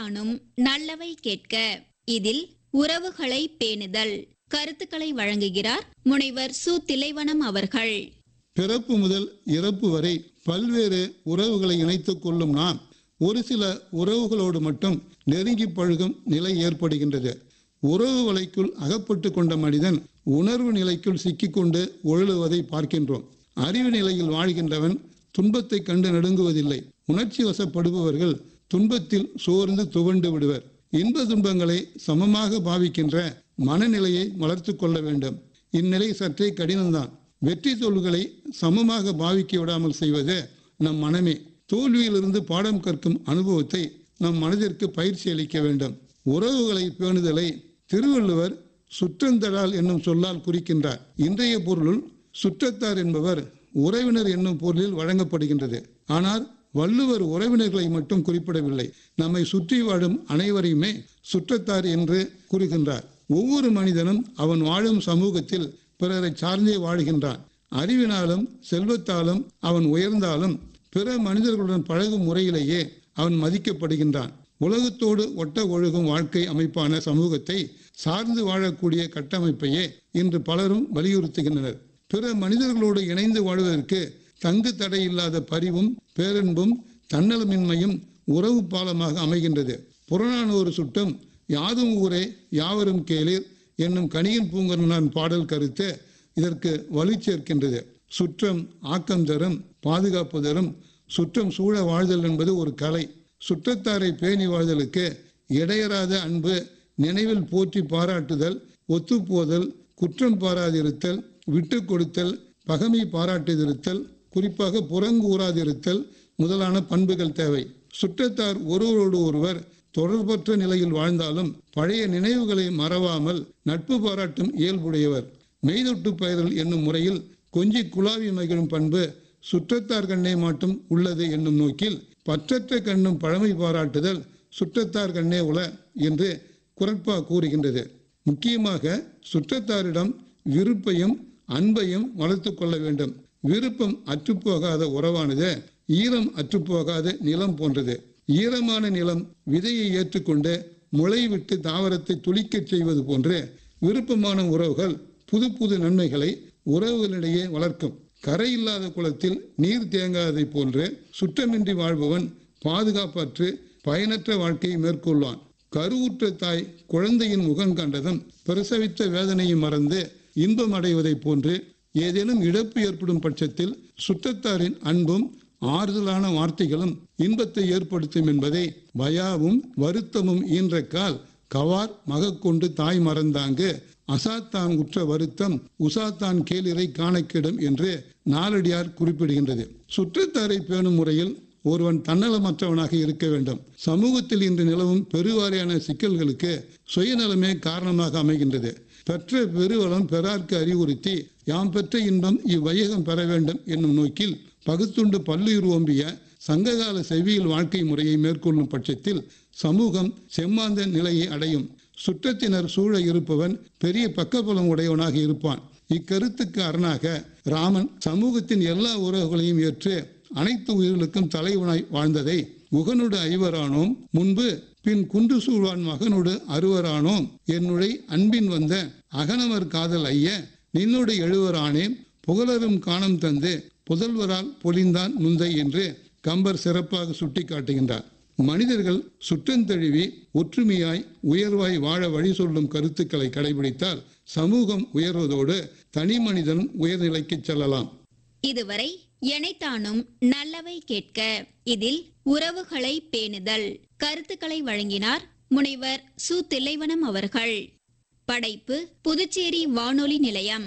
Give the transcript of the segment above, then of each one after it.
இணைத்தானும் நல்லவை கேட்க இதில் உறவுகளை பேணுதல் கருத்துக்களை வழங்குகிறார் முனைவர் சு திலைவனம் அவர்கள் பிறப்பு முதல் இறப்பு வரை பல்வேறு உறவுகளை இணைத்துக் கொள்ளும் நாம் ஒரு சில உறவுகளோடு மட்டும் நெருங்கி பழகும் நிலை ஏற்படுகின்றது உறவு வலைக்குள் அகப்பட்டு கொண்ட மனிதன் உணர்வு நிலைக்குள் சிக்கிக்கொண்டு ஒழுகுவதை பார்க்கின்றோம் அறிவு நிலையில் வாழ்கின்றவன் துன்பத்தை கண்டு நடுங்குவதில்லை உணர்ச்சி வசப்படுபவர்கள் துன்பத்தில் சோர்ந்து துவண்டு விடுவர் இன்ப துன்பங்களை சமமாக பாவிக்கின்ற மனநிலையை வளர்த்து கொள்ள வேண்டும் இந்நிலை சற்றே கடினம்தான் வெற்றி தோல்விகளை சமமாக பாவிக்க விடாமல் செய்வது நம் மனமே தோல்வியிலிருந்து பாடம் கற்கும் அனுபவத்தை நம் மனதிற்கு பயிற்சி அளிக்க வேண்டும் உறவுகளை பேணுதலை திருவள்ளுவர் சுற்றந்தழால் என்னும் சொல்லால் குறிக்கின்றார் இன்றைய பொருளுள் சுற்றத்தார் என்பவர் உறவினர் என்னும் பொருளில் வழங்கப்படுகின்றது ஆனால் வள்ளுவர் உறவினர்களை மட்டும் குறிப்பிடவில்லை நம்மை சுற்றி வாழும் அனைவரையுமே சுற்றத்தார் என்று கூறுகின்றார் ஒவ்வொரு மனிதனும் அவன் வாழும் சமூகத்தில் பிறரை சார்ந்தே வாழ்கின்றான் அறிவினாலும் செல்வத்தாலும் அவன் உயர்ந்தாலும் பிற மனிதர்களுடன் பழகும் முறையிலேயே அவன் மதிக்கப்படுகின்றான் உலகத்தோடு ஒட்ட ஒழுகும் வாழ்க்கை அமைப்பான சமூகத்தை சார்ந்து வாழக்கூடிய கட்டமைப்பையே இன்று பலரும் வலியுறுத்துகின்றனர் பிற மனிதர்களோடு இணைந்து வாழ்வதற்கு தங்கு தடையில்லாத பரிவும் பேரன்பும் தன்னலமின்மையும் உறவு பாலமாக அமைகின்றது புறநானூறு சுட்டம் யாதும் ஊரே யாவரும் கேளீர் என்னும் கனியின் பூங்கரனான் பாடல் கருத்து இதற்கு வலு சேர்க்கின்றது சுற்றம் ஆக்கம் தரும் பாதுகாப்பு தரும் சுற்றம் சூழ வாழ்தல் என்பது ஒரு கலை சுற்றத்தாரை பேணி வாழ்தலுக்கு இடையறாத அன்பு நினைவில் போற்றி பாராட்டுதல் ஒத்துப்போதல் குற்றம் பாராதிருத்தல் விட்டு கொடுத்தல் பகமை பாராட்டுதிருத்தல் குறிப்பாக புறங்கூறாதிருத்தல் முதலான பண்புகள் தேவை சுற்றத்தார் ஒருவரோடு ஒருவர் தொடர்பற்ற நிலையில் வாழ்ந்தாலும் பழைய நினைவுகளை மறவாமல் நட்பு பாராட்டும் இயல்புடையவர் மெய்தொட்டு பெயரல் என்னும் முறையில் கொஞ்சி குழாவி மகிழும் பண்பு சுற்றத்தார் கண்ணே மாட்டும் உள்ளது என்னும் நோக்கில் பற்றற்ற கண்ணும் பழமை பாராட்டுதல் சுற்றத்தார் கண்ணே உள என்று குரட்பா கூறுகின்றது முக்கியமாக சுற்றத்தாரிடம் விருப்பையும் அன்பையும் வளர்த்து கொள்ள வேண்டும் விருப்பம் அற்றுப்போகாத உறவானது ஈரம் அற்றுப்போகாத நிலம் போன்றது ஈரமான நிலம் விதையை ஏற்றுக்கொண்டு முளைவிட்டு தாவரத்தை துளிக்கச் செய்வது போன்று விருப்பமான உறவுகள் புது புது நன்மைகளை உறவுகளிடையே வளர்க்கும் கரை இல்லாத குளத்தில் நீர் தேங்காததை போன்று சுற்றமின்றி வாழ்பவன் பாதுகாப்பற்று பயனற்ற வாழ்க்கையை மேற்கொள்வான் கருவுற்ற தாய் குழந்தையின் முகம் கண்டதும் பிரசவித்த வேதனையை மறந்து இன்பம் அடைவதைப் போன்று ஏதேனும் இழப்பு ஏற்படும் பட்சத்தில் சுற்றத்தாரின் அன்பும் ஆறுதலான வார்த்தைகளும் இன்பத்தை ஏற்படுத்தும் என்பதை பயாவும் வருத்தமும் ஈன்ற கால் கவார் மகக்கொண்டு தாய் மறந்தாங்கு அசாத்தான் உற்ற வருத்தம் உசாத்தான் கேளிரை காணக்கிடும் என்று நாலடியார் குறிப்பிடுகின்றது சுற்றத்தாரை பேணும் முறையில் ஒருவன் தன்னலமற்றவனாக இருக்க வேண்டும் சமூகத்தில் இன்று நிலவும் பெருவாரியான சிக்கல்களுக்கு சுயநலமே காரணமாக அமைகின்றது பெற்ற பெருவளம் பெறார்க்கு அறிவுறுத்தி யாம் பெற்ற இன்பம் இவ்வையகம் பெற வேண்டும் என்னும் நோக்கில் பகுத்துண்டு பல்லுயிர் ஓம்பிய சங்ககால செவியல் வாழ்க்கை முறையை மேற்கொள்ளும் பட்சத்தில் சமூகம் செம்மாந்த நிலையை அடையும் சுற்றத்தினர் சூழ இருப்பவன் பெரிய பக்கபலம் உடையவனாக இருப்பான் இக்கருத்துக்கு அரணாக ராமன் சமூகத்தின் எல்லா உறவுகளையும் ஏற்று அனைத்து உயிர்களுக்கும் தலைவனாய் வாழ்ந்ததை முகனோடு ஐவரானோம் முன்பு பின் குன்று சூழ்வான் மகனோடு அறுவரானோம் என்னுடைய அன்பின் வந்த அகனவர் காதல் ஐய நின்னோடு எழுவரானேன் புகழரும் காணம் தந்து புதல்வரால் பொழிந்தான் முந்தை என்று கம்பர் சிறப்பாக சுட்டி காட்டுகின்றார் மனிதர்கள் சுற்றந்தழுவி ஒற்றுமையாய் உயர்வாய் வாழ வழி சொல்லும் கருத்துக்களை கடைபிடித்தால் சமூகம் உயர்வதோடு தனி மனிதன் உயர்நிலைக்கு செல்லலாம் இதுவரை எனைத்தானும் நல்லவை கேட்க இதில் உறவுகளை பேணுதல் கருத்துக்களை வழங்கினார் முனைவர் சு தில்லைவனம் அவர்கள் படைப்பு புதுச்சேரி வானொலி நிலையம்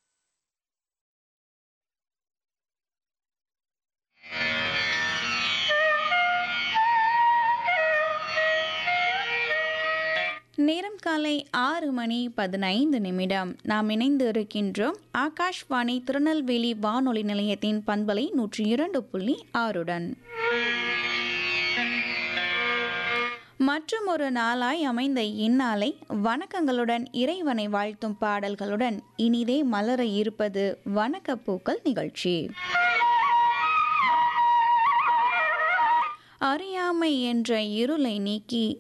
நேரம் காலை ஆறு மணி பதினைந்து நிமிடம் நாம் இணைந்து இருக்கின்றோம் ஆகாஷ்வாணி திருநெல்வேலி வானொலி நிலையத்தின் பண்பலை நூற்றி இரண்டு புள்ளி ஆறுடன் மற்றும் ஒரு நாளாய் அமைந்த இந்நாளை வணக்கங்களுடன் இறைவனை வாழ்த்தும் பாடல்களுடன் இனிதே மலர இருப்பது வணக்கப்பூக்கள் நிகழ்ச்சி அறியாமை என்ற இருளை நீக்கி